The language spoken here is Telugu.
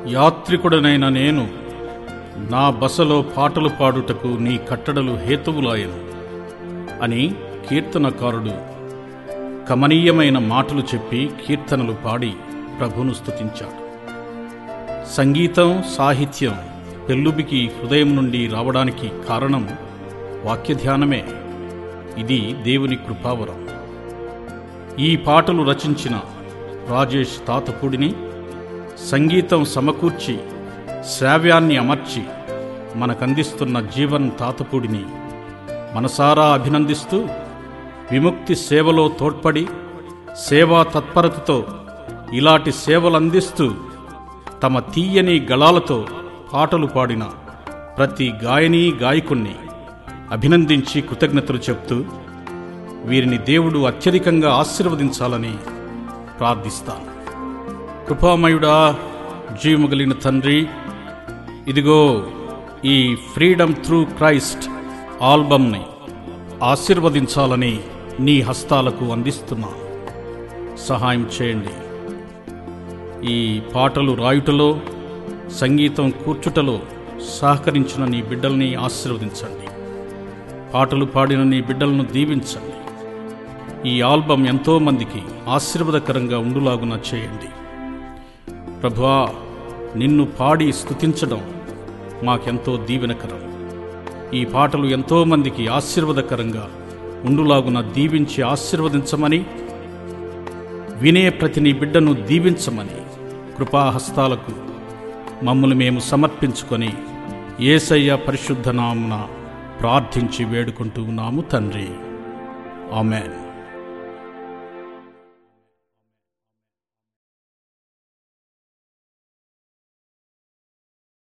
యాత్రికుడనైన నేను నా బసలో పాటలు పాడుటకు నీ కట్టడలు హేతువులాయను అని కీర్తనకారుడు కమనీయమైన మాటలు చెప్పి కీర్తనలు పాడి ప్రభును స్తుతించాడు సంగీతం సాహిత్యం పెల్లుబికి హృదయం నుండి రావడానికి కారణం వాక్యధ్యానమే ఇది దేవుని కృపావరం ఈ పాటలు రచించిన రాజేష్ తాతపూడిని సంగీతం సమకూర్చి శ్రావ్యాన్ని అమర్చి మనకందిస్తున్న జీవన్ తాతపూడిని మనసారా అభినందిస్తూ విముక్తి సేవలో తోడ్పడి సేవా తత్పరతతో ఇలాంటి సేవలందిస్తూ తమ తీయని గళాలతో పాటలు పాడిన ప్రతి గాయనీ గాయకుణ్ణి అభినందించి కృతజ్ఞతలు చెప్తూ వీరిని దేవుడు అత్యధికంగా ఆశీర్వదించాలని ప్రార్థిస్తాను కృపామయుడా జీవము కలిగిన తండ్రి ఇదిగో ఈ ఫ్రీడమ్ త్రూ క్రైస్ట్ ఆల్బమ్ని ఆశీర్వదించాలని నీ హస్తాలకు అందిస్తున్నాను సహాయం చేయండి ఈ పాటలు రాయుటలో సంగీతం కూర్చుటలో సహకరించిన నీ బిడ్డల్ని ఆశీర్వదించండి పాటలు పాడిన నీ బిడ్డలను దీవించండి ఈ ఆల్బం ఎంతో మందికి ఆశీర్వాదకరంగా ఉండులాగున చేయండి ప్రభువా నిన్ను పాడి స్తుతించడం మాకెంతో దీవెనకరం ఈ పాటలు ఎంతో మందికి ఆశీర్వాదకరంగా ఉండులాగున దీవించి ఆశీర్వదించమని వినే ప్రతి నీ బిడ్డను దీవించమని కృపాహస్తాలకు మమ్మల్ని మేము సమర్పించుకొని ఏసయ్య పరిశుద్ధ నామున ప్రార్థించి వేడుకుంటూ ఉన్నాము తండ్రి ఆమెన్